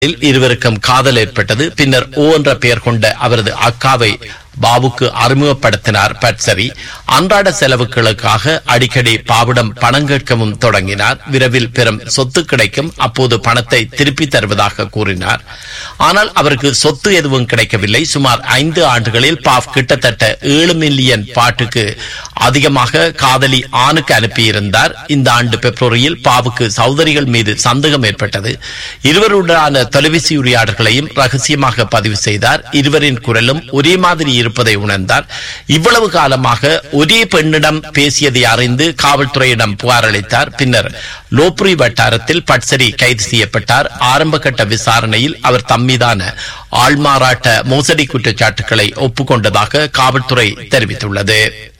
இருவருக்கும் காதல் ஏற்பட்டது பின்னர் ஓ என்ற பெயர் கொண்ட அவரது அக்காவை பாபுக்கு அறிமுகப்படுத்தினார் பட்சரி அன்றாட செலவுகளுக்காக அடிக்கடி பாவிடம் பணம் கேட்கவும் தொடங்கினார் விரைவில் பெரும் சொத்து கிடைக்கும் அப்போது பணத்தை திருப்பி தருவதாக கூறினார் ஆனால் அவருக்கு சொத்து எதுவும் கிடைக்கவில்லை சுமார் ஐந்து ஆண்டுகளில் பாவ் கிட்டத்தட்ட ஏழு மில்லியன் பாட்டுக்கு அதிகமாக காதலி ஆணுக்கு அனுப்பியிருந்தார் இந்த ஆண்டு பிப்ரவரியில் பாவுக்கு சௌதரிகள் மீது சந்தேகம் ஏற்பட்டது இருவருடனான தொலைபேசி உரையாடல்களையும் ரகசியமாக பதிவு செய்தார் இருவரின் குரலும் ஒரே மாதிரி இருப்பதை உணர்ந்தார் இவ்வளவு காலமாக ஒரே பெண்ணிடம் பேசியதை அறிந்து காவல்துறையிடம் புகார் அளித்தார் பின்னர் லோப்ரி வட்டாரத்தில் பட்சரி கைது செய்யப்பட்டார் ஆரம்ப கட்ட விசாரணையில் அவர் தம்மீதான ஆள்மாறாட்ட மோசடி குற்றச்சாட்டுகளை ஒப்புக்கொண்டதாக காவல்துறை தெரிவித்துள்ளது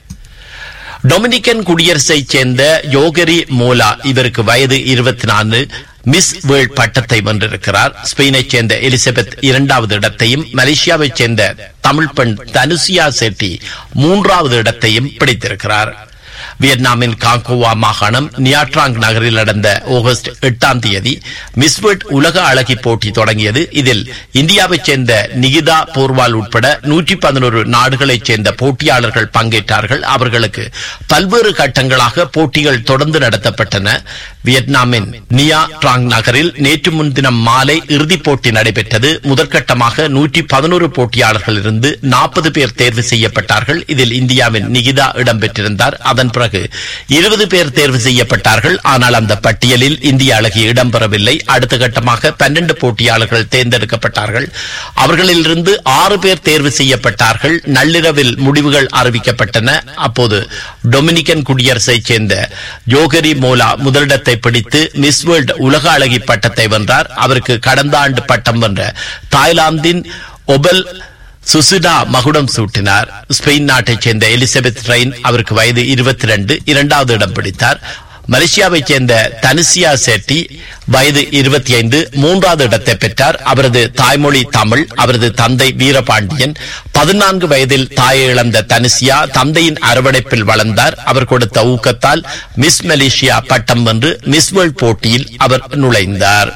டொமினிக்கன் குடியரசைச் சேர்ந்த யோகரி மோலா இவருக்கு வயது இருபத்தி நான்கு மிஸ் வேர்ல்ட் பட்டத்தை வென்றிருக்கிறார் ஸ்பெயினைச் சேர்ந்த எலிசபெத் இரண்டாவது இடத்தையும் மலேசியாவைச் சேர்ந்த தமிழ் பெண் தனுசியா செட்டி மூன்றாவது இடத்தையும் பிடித்திருக்கிறார் வியட்நாமின் காங்கோவா மாகாணம் நியாட்ராங் நகரில் நடந்த ஆகஸ்ட் எட்டாம் தேதி மிஸ்வெட் உலக அழகி போட்டி தொடங்கியது இதில் இந்தியாவைச் சேர்ந்த நிகிதா போர்வால் உட்பட நூற்றி பதினோரு நாடுகளைச் சேர்ந்த போட்டியாளர்கள் பங்கேற்றார்கள் அவர்களுக்கு பல்வேறு கட்டங்களாக போட்டிகள் தொடர்ந்து நடத்தப்பட்டன வியட்நாமின் நியா ட்ராங் நகரில் நேற்று முன்தினம் மாலை இறுதிப் போட்டி நடைபெற்றது முதற்கட்டமாக நூற்றி பதினோரு போட்டியாளர்கள் இருந்து நாற்பது பேர் தேர்வு செய்யப்பட்டார்கள் இதில் இந்தியாவின் நிகிதா இடம்பெற்றிருந்தார் அதன் பிறகு இருபது பேர் தேர்வு செய்யப்பட்டார்கள் ஆனால் அந்த பட்டியலில் இந்திய அழகி இடம்பெறவில்லை அடுத்த கட்டமாக பன்னெண்டு போட்டியாளர்கள் தேர்ந்தெடுக்கப்பட்டார்கள் அவர்களிலிருந்து ஆறு பேர் தேர்வு செய்யப்பட்டார்கள் நள்ளிரவில் முடிவுகள் அறிவிக்கப்பட்டன அப்போது டொமினிக்கன் குடியரசைச் சேர்ந்த ஜோகரி மோலா முதலிடத்தை பிடித்து மிஸ் வேர்ல்ட் உலக அழகி பட்டத்தை வென்றார் அவருக்கு கடந்த ஆண்டு பட்டம் வென்ற தாய்லாந்தின் ஒபல் சுசிடா மகுடம் சூட்டினார் ஸ்பெயின் நாட்டைச் சேர்ந்த எலிசபெத் ரெயின் அவருக்கு வயது இருபத்தி ரெண்டு இரண்டாவது இடம் பிடித்தார் மலேசியாவைச் சேர்ந்த தனிசியா செட்டி வயது இருபத்தி ஐந்து மூன்றாவது இடத்தை பெற்றார் அவரது தாய்மொழி தமிழ் அவரது தந்தை வீரபாண்டியன் பதினான்கு வயதில் தாயை இழந்த தனிசியா தந்தையின் அரவணைப்பில் வளர்ந்தார் அவர் கொடுத்த ஊக்கத்தால் மிஸ் மலேசியா பட்டம் வென்று மிஸ் வேர்ல்ட் போட்டியில் அவர் நுழைந்தார்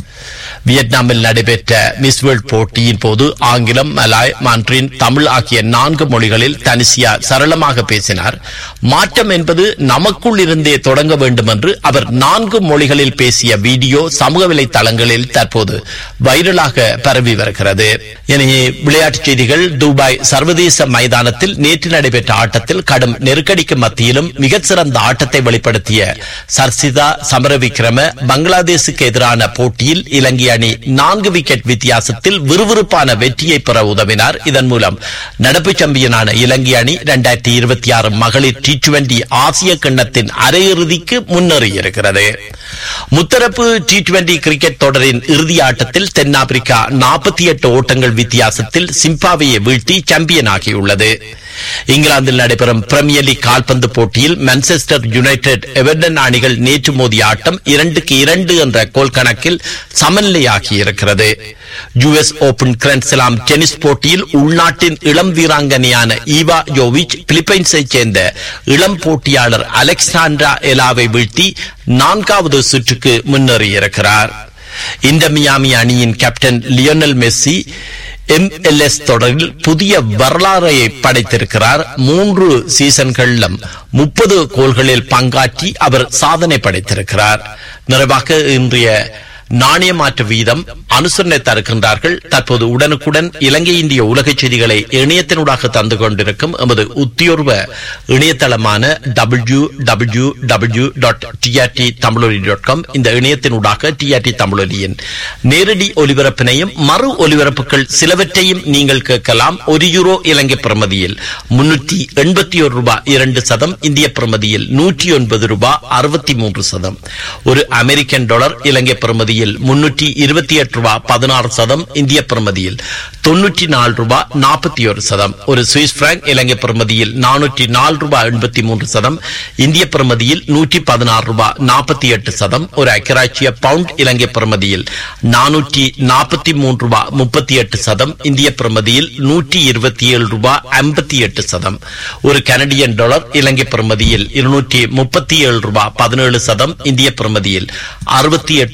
வியட்நாமில் நடைபெற்ற மிஸ் வேர்ல்ட் போட்டியின் போது ஆங்கிலம் மலாய் மாண்ட்ரின் தமிழ் ஆகிய நான்கு மொழிகளில் தனிசியா சரளமாக பேசினார் மாற்றம் என்பது நமக்குள் இருந்தே தொடங்க வேண்டும் என்று அவர் நான்கு மொழிகளில் பேசிய வீடியோ சமூக வலைதளங்களில் தற்போது வைரலாக பரவி வருகிறது எனவே விளையாட்டுச் செய்திகள் துபாய் சர்வதேச மைதானத்தில் நேற்று நடைபெற்ற ஆட்டத்தில் கடும் நெருக்கடிக்கு மத்தியிலும் மிகச் சிறந்த ஆட்டத்தை வெளிப்படுத்திய சர்சிதா சமரவிக்ரம பங்களாதேசுக்கு எதிரான போட்டியில் இலங்கை அணி நான்கு விக்கெட் வித்தியாசத்தில் விறுவிறுப்பான வெற்றியை பெற உதவினார் இதன் மூலம் நடப்பு சாம்பியனான இலங்கை அணி இரண்டாயிரத்தி இருபத்தி ஆறு மகளிர் டி டுவெண்டி ஆசிய கிண்ணத்தின் அரையிறுதிக்கு முன்னேறியிருக்கிறது முத்தரப்பு டி டுவெண்டி கிரிக்கெட் தொடரின் இறுதி ஆட்டத்தில் தென்னாப்பிரிக்கா நாற்பத்தி எட்டு ஓட்டங்கள் வித்தியாசத்தில் சிம்பாவையை வீழ்த்தி சாம்பியன் ஆகியுள்ளது இங்கிலாந்தில் நடைபெறும் பிரீமியர் லீக் கால்பந்து போட்டியில் மான்செஸ்டர் யுனைடெட் எவர்டன் அணிகள் நேற்று மோதிய ஆட்டம் இரண்டுக்கு இரண்டு என்ற கோல் கணக்கில் சமநிலையாகியிருக்கிறது யுஎஸ் ஓபன் கிராண்ட்ஸ்லாம் டென்னிஸ் போட்டியில் உள்நாட்டின் இளம் வீராங்கனையான ஈவா யோவிச் பிலிப்பைன்ஸைச் சேர்ந்த இளம் போட்டியாளர் அலெக்சாண்ட்ரா எலாவை வீழ்த்தி நான்காவது சுற்றுக்கு முன்னேறியிருக்கிறார் இந்த மியாமி அணியின் கேப்டன் லியோனல் மெஸ்ஸி எம்எல்எஸ் தொடரில் புதிய வரலாறை படைத்திருக்கிறார் மூன்று சீசன்களிலும் முப்பது கோல்களில் பங்காற்றி அவர் சாதனை படைத்திருக்கிறார் நிறைவாக இன்றைய நாணய மாற்று வீதம் அனுசரணை தருகின்றார்கள் தற்போது உடனுக்குடன் இலங்கை இந்திய உலக செய்திகளை இணையத்தினூடாக தந்து கொண்டிருக்கும் எமது உத்தியோர்வ இணையதளமான W W W dot TRT Tamiloli dot com இந்த இணையத்தினூடாக டிஆர்டி தமிழொலியின் நேரடி ஒலிபரப்பினையும் மறு ஒலிபரப்புகள் சிலவற்றையும் நீங்கள் கேட்கலாம் ஒரு யூரோ இலங்கை பிரமதியில் முன்னூற்றி எண்பத்தி ஒரு ரூபாய் இரண்டு சதம் இந்திய பிரமதியில் நூற்றி ஒன்பது ரூபாய் அறுபத்தி மூன்று சதம் ஒரு அமெரிக்கன் டாலர் இலங்கை பிரமதியில் முன்னூற்றி இருபத்தி எட்டு ரூபாய் பதினாறு சதம் இந்திய பிரமதியில் தொன்னூற்றி நாலு ரூபாய் நாற்பத்தி ஒரு சதம் ஒரு சுவிஸ் பிராங்க் இலங்கை பிரமதியில் நானூற்றி நாலு ரூபாய் எண்பத்தி மூன்று சதம் இந்திய பிரமதியில் நூற்றி பதினாறு ரூபாய் நாற்பத்தி எட்டு சதம் ஒரு அக்கராட்சிய பவுண்ட் இலங்கை பிரமதியில் நானூற்றி நாற்பத்தி மூன்று ரூபாய் முப்பத்தி எட்டு சதம் இந்திய பிரமதியில் நூற்றி இருபத்தி ஏழு ரூபாய் ஐம்பத்தி எட்டு சதம் ஒரு கனடியன் டாலர் இலங்கை பிரமதியில் இருநூற்றி முப்பத்தி ஏழு ரூபாய் பதினேழு சதம் இந்திய பிரமதியில் அறுபத்தி எட்டு ரூபாய்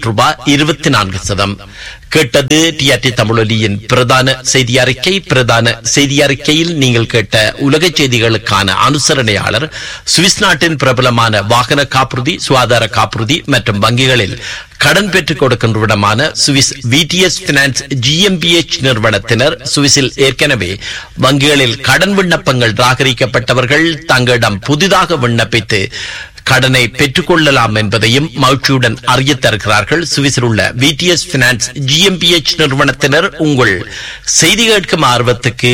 இருபத்தி நான்கு சதம் கேட்டது டிஆர்டி தமிழொலியின் பிரதான செய்தி அறிக்கை பிரதான செய்தி அறிக்கையில் நீங்கள் கேட்ட உலக செய்திகளுக்கான அனுசரணையாளர் சுவிஸ் நாட்டின் பிரபலமான வாகன காப்புறுதி சுகாதார காப்புறுதி மற்றும் வங்கிகளில் கடன் பெற்றுக் கொடுக்கின்றவிடமான சுவிஸ் விடிஎஸ் பினான்ஸ் ஜிஎம்பிஎச் நிறுவனத்தினர் சுவிஸில் ஏற்கனவே வங்கிகளில் கடன் விண்ணப்பங்கள் ராகரிக்கப்பட்டவர்கள் தங்களிடம் புதிதாக விண்ணப்பித்து கடனை பெற்றுக்கொள்ளலாம் என்பதையும் மகிழ்ச்சியுடன் அறியத் தருகிறார்கள் சுவிஸில் உள்ள விடிஎஸ் பினான்ஸ் ஜிஎம்பிஎச் நிறுவனத்தினர் உங்கள் செய்தி கேட்கும் ஆர்வத்துக்கு